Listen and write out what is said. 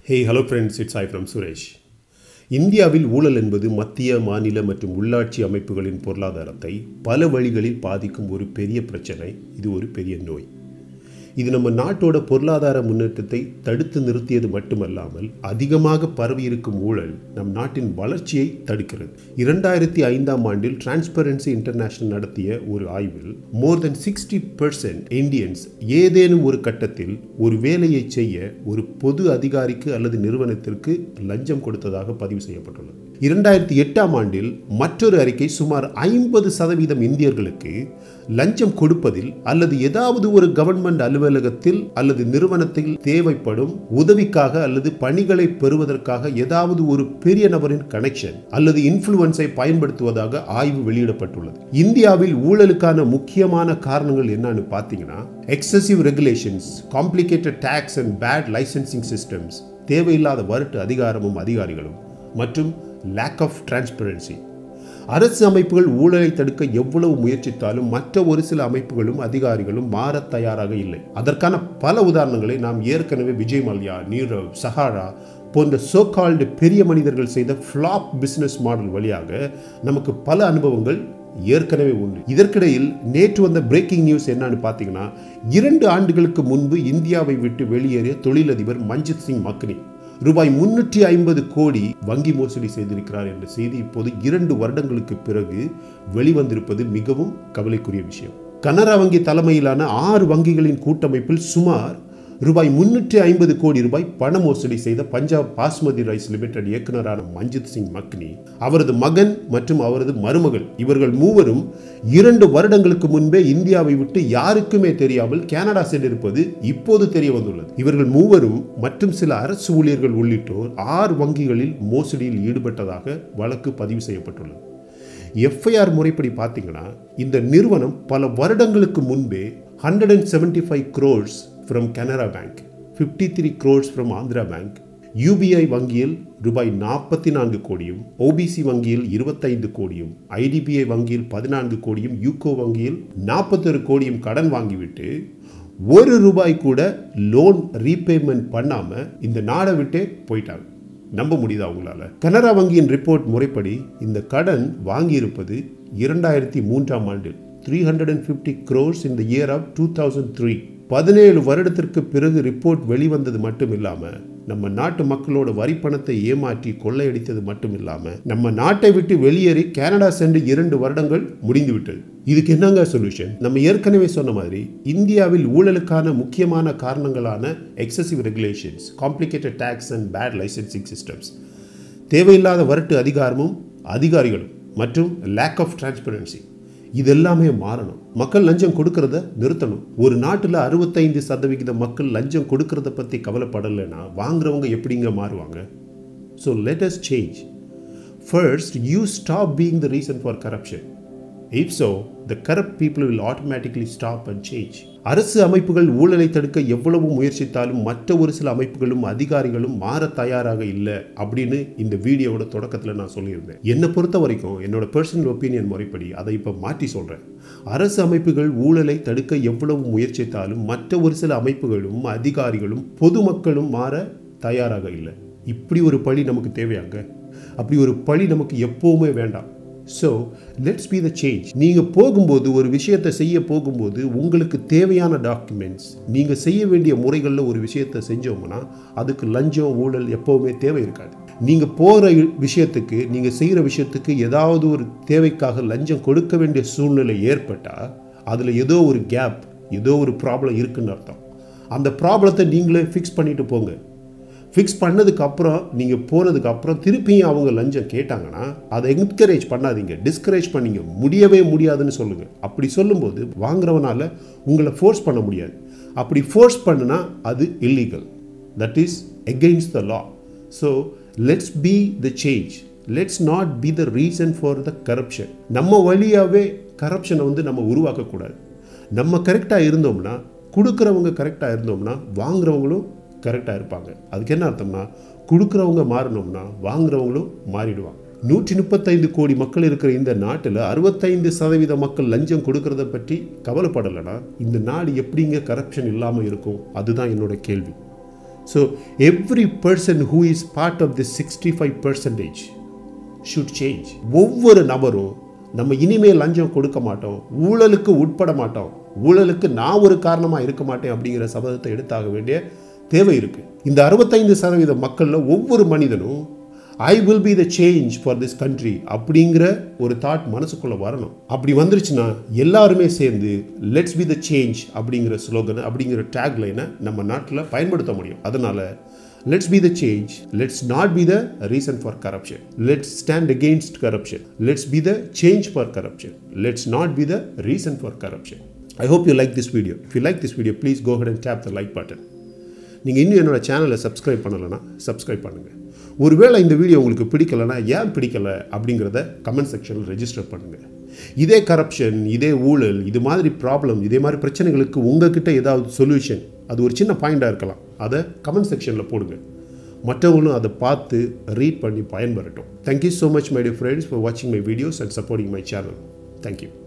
hey hello friends it's I from Suresh இந்தியாவில் ஊழல் என்பது மத்திய மாநில மற்றும் உள்ளாட்சி அமைப்புகளின் பொருளாதாரத்தை பல வழிகளில் பாதிக்கும் ஒரு பெரிய பிரச்சனை இது ஒரு பெரிய நோய் இது நம்ம நாட்டோட பொருளாதார முன்னேற்றத்தை தடுத்து நிறுத்தியது மட்டுமல்லாமல் அதிகமாக பரவியிருக்கும் ஊழல் நம் நாட்டின் வளர்ச்சியை தடுக்கிறது இரண்டாயிரத்தி ஐந்தாம் ஆண்டில் டிரான்ஸ்பரன்சி இன்டர்நேஷனல் நடத்திய ஒரு ஆய்வில் more than sixty percent Indians ஏதேனும் ஒரு கட்டத்தில் ஒரு வேலையை செய்ய ஒரு பொது அதிகாரிக்கு அல்லது நிறுவனத்திற்கு லஞ்சம் கொடுத்ததாக பதிவு செய்யப்பட்டுள்ளது இரண்டாயிரத்தி எட்டாம் ஆண்டில் மற்றொரு அறிக்கை சுமார் ஐம்பது சதவீதம் இந்தியர்களுக்கு லஞ்சம் கொடுப்பதில் அல்லது ஏதாவது ஒரு கவர்மெண்ட் அலுவலகத்தில் அல்லது நிறுவனத்தில் தேவைப்படும் உதவிக்காக அல்லது பணிகளை பெறுவதற்காக ஏதாவது ஒரு பெரிய நபரின் கனெக்ஷன் அல்லது இன்ஃபுளுன்ஸை பயன்படுத்துவதாக ஆய்வு வெளியிடப்பட்டுள்ளது இந்தியாவில் ஊழலுக்கான முக்கியமான காரணங்கள் என்னன்னு பார்த்தீங்கன்னா excessive regulations complicated tax and bad licensing systems தேவையில்லாத வரட்டு அதிகாரமும் அதிகாரிகளும் மற்றும் லேக் ஆஃப் டிரான்ஸ்பரன்சி அரசு அமைப்புகள் ஊழலை தடுக்க எவ்வளவு முயற்சித்தாலும் மற்ற ஒரு சில அமைப்புகளும் அதிகாரிகளும் மாற தயாராக இல்லை அதற்கான பல உதாரணங்களை நாம் ஏற்கனவே விஜய் மல்யா நீரவ் சஹாரா போன்ற சோகால்டு பெரிய மனிதர்கள் செய்த ஃப்ளாப் பிசினஸ் மாடல் வழியாக நமக்கு பல அனுபவங்கள் ஏற்கனவே உண்டு இதற்கிடையில் நேற்று வந்த பிரேக்கிங் நியூஸ் என்னன்னு பார்த்தீங்கன்னா இரண்டு ஆண்டுகளுக்கு முன்பு இந்தியாவை விட்டு வெளியேறிய தொழிலதிபர் மஞ்சித் சிங் மக்னி ரூபாய் முன்னூற்றி ஐம்பது கோடி வங்கி மோசடி செய்திருக்கிறார் என்ற செய்தி இப்போது இரண்டு வருடங்களுக்கு பிறகு வெளிவந்திருப்பது மிகவும் கவலைக்குரிய விஷயம் கனரா வங்கி தலைமையிலான ஆறு வங்கிகளின் கூட்டமைப்பில் சுமார் ரூபாய் முன்னூற்றி ஐம்பது கோடி ரூபாய் பண மோசடி செய்த பஞ்சாப் பாஸ்மதி ரைஸ் லிமிடெட் இயக்குநரான மஞ்சித் சிங் மக்னி அவரது மகன் மற்றும் அவரது மருமகள் இவர்கள் மூவரும் இரண்டு வருடங்களுக்கு முன்பே இந்தியாவை விட்டு யாருக்குமே தெரியாமல் கனடா சென்றிருப்பது இப்போது தெரிய வந்துள்ளது இவர்கள் மூவரும் மற்றும் சில அரசு ஊழியர்கள் உள்ளிட்டோர் ஆறு வங்கிகளில் மோசடியில் ஈடுபட்டதாக வழக்கு பதிவு செய்யப்பட்டுள்ளது எஃப்ஐஆர் முறைப்படி பார்த்தீங்கன்னா இந்த நிறுவனம் பல வருடங்களுக்கு முன்பே hundred and seventy five crores from Canara bank fifty three crores from Andhra bank UBI வங்கியில் ரூபாய் நாற்பத்தி நான்கு கோடியும் ஓபிசி வங்கியில் இருபத்தைந்து கோடியும் ஐடிபிஐ வங்கியில் பதினான்கு கோடியும் யூகோ வங்கியில் நாற்பத்தொரு கோடியும் கடன் வாங்கிவிட்டு ஒரு ரூபாய் கூட லோன் ரீபேமெண்ட் பண்ணாமல் இந்த நாடை விட்டே போயிட்டாங்க நம்ப முடியுதா அவங்களால கனரா வங்கியின் ரிப்போர்ட் முறைப்படி இந்த கடன் வாங்கியிருப்பது இரண்டாயிரத்தி மூன்றாம் ஆண்டில் three hundred and fifty crores இந்த year of two thousand three பதினேழு வருடத்திற்கு பிறகு ரிப்போர்ட் வெளிவந்தது மட்டும் இல்லாமல் நம்ம நாட்டு மக்களோட வரி பணத்தை ஏமாற்றி கொள்ளையடித்தது மட்டும் இல்லாமல் நம்ம நாட்டை விட்டு வெளியேறி கனடா சென்று இரண்டு வருடங்கள் முடிந்து விட்டது இதுக்கு என்னங்க சொல்யூஷன் நம்ம ஏற்கனவே சொன்ன மாதிரி இந்தியாவில் ஊழலுக்கான முக்கியமான காரணங்களான excessive regulations complicated tax and bad licensing systems தேவையில்லாத வரட்டு அதிகாரமும் அதிகாரிகளும் மற்றும் லேக் ஆஃப் டிரான்ஸ்பரன்சி இது எல்லாமே மாறணும் மக்கள் லஞ்சம் கொடுக்கறத நிறுத்தணும் ஒரு நாட்டில் அறுபத்தைந்து சதவிகித மக்கள் லஞ்சம் கொடுக்கறத பற்றி கவலைப்படலைன்னா வாங்குறவங்க எப்படிங்க மாறுவாங்க so let us change first you stop being the reason for corruption if so the corrupt people will automatically stop and change அரசு அமைப்புகள் ஊழலை தடுக்க எவ்வளவு முயற்சித்தாலும் மற்ற ஒரு சில அமைப்புகளும் அதிகாரிகளும் மாற தயாராக இல்லை அப்படின்னு இந்த வீடியோவோட தொடக்கத்தில் நான் சொல்லியிருந்தேன் என்னை பொறுத்த வரைக்கும் என்னோட பர்சனல் ஒப்பீனியன் முறைப்படி அதை இப்போ மாற்றி சொல்கிறேன் அரசு அமைப்புகள் ஊழலை தடுக்க எவ்வளவு முயற்சித்தாலும் மற்ற ஒரு சில அமைப்புகளும் அதிகாரிகளும் பொதுமக்களும் மாற தயாராக இல்லை இப்படி ஒரு பழி நமக்கு தேவையாங்க அப்படி ஒரு பழி நமக்கு எப்போவுமே வேண்டாம் so let's be the change நீங்கள் போகும்போது ஒரு விஷயத்தை செய்ய போகும்போது உங்களுக்கு தேவையான டாக்குமெண்ட்ஸ் நீங்கள் செய்ய வேண்டிய முறைகளில் ஒரு விஷயத்தை செஞ்சோம்னா அதுக்கு லஞ்சம் ஊழல் எப்போவுமே தேவை இருக்காது நீங்கள் போகிற விஷயத்துக்கு நீங்கள் செய்கிற விஷயத்துக்கு ஏதாவது ஒரு தேவைக்காக லஞ்சம் கொடுக்க வேண்டிய சூழ்நிலை ஏற்பட்டால் அதில் ஏதோ ஒரு கேப் ஏதோ ஒரு ப்ராப்ளம் இருக்குன்னு அர்த்தம் அந்த ப்ராப்ளத்தை நீங்களே ஃபிக்ஸ் பண்ணிட்டு போங்க ஃபிக்ஸ் பண்ணதுக்கு அப்புறம் நீங்கள் போனதுக்கு அப்புறம் திருப்பியும் அவங்க லஞ்சம் கேட்டாங்கன்னா அதை என்கரேஜ் பண்ணாதீங்க டிஸ்கரேஜ் பண்ணீங்க முடியவே முடியாதுன்னு சொல்லுங்கள் அப்படி சொல்லும்போது வாங்குறவனால உங்களை ஃபோர்ஸ் பண்ண முடியாது அப்படி ஃபோர்ஸ் பண்ணுனா அது illegal that is against the law so let's be the change let's not be the reason for the corruption நம்ம வழியாகவே கரப்ஷனை வந்து நம்ம உருவாக்கக்கூடாது நம்ம கரெக்டாக இருந்தோம்னா கொடுக்குறவங்க கரெக்டாக இருந்தோம்னா வாங்குறவங்களும் கரெக்டாக இருப்பாங்க அதுக்கு என்ன அர்த்தம்னா கொடுக்குறவங்க மாறணும்னா வாங்குறவங்களும் மாறிடுவாங்க நூற்றி முப்பத்தைந்து கோடி மக்கள் இருக்கிற இந்த நாட்டில் அறுபத்தைந்து சதவீத மக்கள் லஞ்சம் கொடுக்கறத பற்றி கவலைப்படலைன்னா இந்த நாடு எப்படிங்க கரப்ஷன் இல்லாமல் இருக்கும் அதுதான் என்னோட கேள்வி so every person who is part of the sixty five percentage should change ஒவ்வொரு நபரும் நம்ம இனிமேல் லஞ்சம் கொடுக்க மாட்டோம் ஊழலுக்கு உட்பட மாட்டோம் ஊழலுக்கு நான் ஒரு காரணமாக இருக்க மாட்டேன் அப்படிங்கிற சபதத்தை எடுத்தாக வேண்டிய தேவை இருக்கு இந்த அறுபத்தைந்து சதவீத மக்களில் ஒவ்வொரு மனிதனும் I will be the change for this country அப்படிங்கிற ஒரு தாட் மனசுக்குள்ளே வரணும் அப்படி வந்துருச்சுன்னா எல்லாருமே சேர்ந்து லெட்ஸ் பி த சேஞ்ச் அப்படிங்கிற ஸ்லோகனை அப்படிங்கிற டேக் லைனை நம்ம நாட்டில் பயன்படுத்த முடியும் அதனால let's be the change let's not be the reason for corruption let's stand against corruption let's be the change for corruption let's not be the reason for corruption I hope you like this video if you like this video please go head and tap the like button நீங்கள் இன்னும் என்னோட சேனலை subscribe பண்ணலைன்னா subscribe பண்ணுங்கள் ஒருவேளை இந்த video உங்களுக்கு பிடிக்கலைன்னா ஏன் பிடிக்கல அப்படிங்கிறத கமெண்ட் செக்ஷனில் ரெஜிஸ்டர் பண்ணுங்கள் இதே கரப்ஷன் இதே ஊழல் இது மாதிரி ப்ராப்ளம் இதே மாதிரி பிரச்சனைகளுக்கு உங்ககிட்ட ஏதாவது சொல்யூஷன் அது ஒரு சின்ன பாயிண்டாக இருக்கலாம் அதை கமெண்ட் செக்ஷனில் போடுங்க மற்றவங்களும் அதை பார்த்து ரீட் பண்ணி பயன்பெறட்டும் thank you so much my dear friends for வாட்சிங் my videos and supporting my channel thank you